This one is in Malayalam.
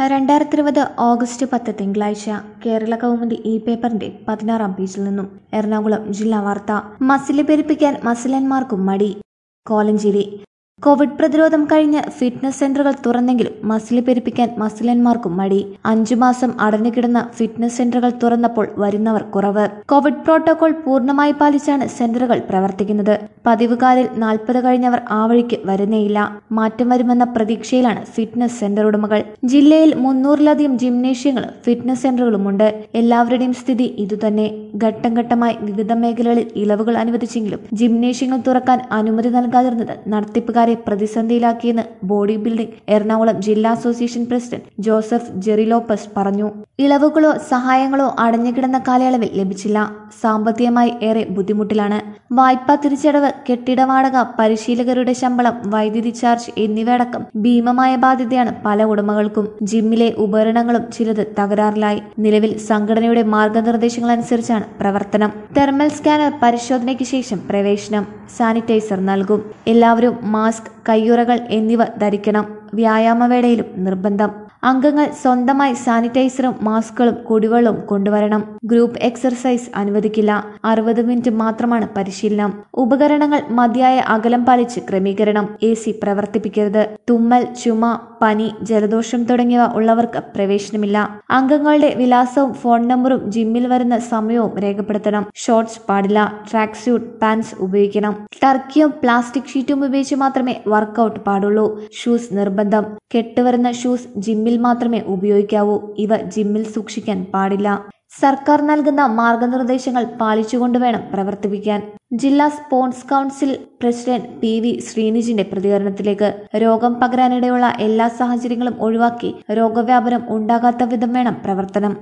രണ്ടായിരത്തി ഇരുപത് ഓഗസ്റ്റ് പത്ത് തിങ്കളാഴ്ച കേരള കൗമുദി ഇ പേപ്പറിന്റെ പതിനാറാം പേജിൽ നിന്നും എറണാകുളം ജില്ലാ വാർത്ത മസില് പെരുപ്പിക്കാൻ മസിലന്മാർക്കും മടി കോലഞ്ചേരി കോവിഡ് പ്രതിരോധം കഴിഞ്ഞ് ഫിറ്റ്നസ് സെന്ററുകൾ തുറന്നെങ്കിലും മസില് പെരുപ്പിക്കാൻ മസിലന്മാർക്കും മടി അഞ്ചു മാസം അടഞ്ഞുകിടന്ന ഫിറ്റ്നസ് സെന്ററുകൾ തുറന്നപ്പോൾ വരുന്നവർ കുറവ് കോവിഡ് പ്രോട്ടോകോൾ പൂർണ്ണമായി പാലിച്ചാണ് സെന്ററുകൾ പ്രവർത്തിക്കുന്നത് പതിവുകാരിൽ നാൽപ്പത് കഴിഞ്ഞവർ ആ വഴിക്ക് വരുന്നേയില്ല മാറ്റം വരുമെന്ന പ്രതീക്ഷയിലാണ് ഫിറ്റ്നസ് സെന്റർ ഉടമകൾ ജില്ലയിൽ മുന്നൂറിലധികം ജിംനേഷ്യങ്ങളും ഫിറ്റ്നസ് സെന്ററുകളുമുണ്ട് എല്ലാവരുടെയും സ്ഥിതി ഇതുതന്നെ ഘട്ടം ഘട്ടമായി വിവിധ മേഖലകളിൽ ഇളവുകൾ അനുവദിച്ചെങ്കിലും ജിംനേഷ്യങ്ങൾ തുറക്കാൻ അനുമതി നൽകാതിരുന്നത് നടത്തിപ്പുകാരെ പ്രതിസന്ധിയിലാക്കിയെന്ന് ബോഡി ബിൽഡിംഗ് എറണാകുളം ജില്ലാ അസോസിയേഷൻ പ്രസിഡന്റ് ജോസഫ് ജെറിലോപ്പസ് പറഞ്ഞു ഇളവുകളോ സഹായങ്ങളോ അടഞ്ഞുകിടന്ന കാലയളവിൽ ലഭിച്ചില്ല സാമ്പത്തികമായി ഏറെ ബുദ്ധിമുട്ടിലാണ് വായ്പാ തിരിച്ചടവ് കെട്ടിട വാടക പരിശീലകരുടെ ശമ്പളം വൈദ്യുതി ചാർജ് എന്നിവയടക്കം ഭീമമായ ബാധ്യതയാണ് പല ഉടമകൾക്കും ജിമ്മിലെ ഉപകരണങ്ങളും ചിലത് തകരാറിലായി നിലവിൽ സംഘടനയുടെ മാർഗനിർദ്ദേശങ്ങൾ അനുസരിച്ചാണ് പ്രവർത്തനം തെർമൽ സ്കാനർ പരിശോധനയ്ക്ക് ശേഷം പ്രവേശനം സാനിറ്റൈസർ നൽകും എല്ലാവരും മാസ്ക് കയ്യുറകൾ എന്നിവ ധരിക്കണം വ്യായാമവേളയിലും നിർബന്ധം അംഗങ്ങൾ സ്വന്തമായി സാനിറ്റൈസറും മാസ്കുകളും കുടിവെള്ളവും കൊണ്ടുവരണം ഗ്രൂപ്പ് എക്സർസൈസ് അനുവദിക്കില്ല അറുപത് മിനിറ്റ് മാത്രമാണ് പരിശീലനം ഉപകരണങ്ങൾ മതിയായ അകലം പാലിച്ച് ക്രമീകരണം എ സി പ്രവർത്തിപ്പിക്കരുത് തുമ്മൽ ചുമ പനി ജലദോഷം തുടങ്ങിയവ ഉള്ളവർക്ക് പ്രവേശനമില്ല അംഗങ്ങളുടെ വിലാസവും ഫോൺ നമ്പറും ജിമ്മിൽ വരുന്ന സമയവും രേഖപ്പെടുത്തണം ഷോർട്സ് പാടില്ല ട്രാക്ക് സ്യൂട്ട് പാൻസ് ഉപയോഗിക്കണം ടർക്കിയും പ്ലാസ്റ്റിക് ഷീറ്റും ഉപയോഗിച്ച് മാത്രമേ വർക്കൗട്ട് പാടുള്ളൂ ഷൂസ് നിർബന്ധം കെട്ടുവരുന്ന ഷൂസ് ജിമ്മിൽ മാത്രമേ ഉപയോഗിക്കാവൂ ഇവ ജിമ്മിൽ സൂക്ഷിക്കാൻ പാടില്ല സർക്കാർ നൽകുന്ന മാർഗനിർദ്ദേശങ്ങൾ പാലിച്ചുകൊണ്ട് വേണം പ്രവർത്തിപ്പിക്കാൻ ജില്ലാ sports council president P V ശ്രീനിജിന്റെ പ്രതികരണത്തിലേക്ക് രോഗം പകരാനിടയുള്ള എല്ലാ സാഹചര്യങ്ങളും ഒഴിവാക്കി രോഗവ്യാപനം ഉണ്ടാകാത്ത വിധം വേണം പ്രവർത്തനം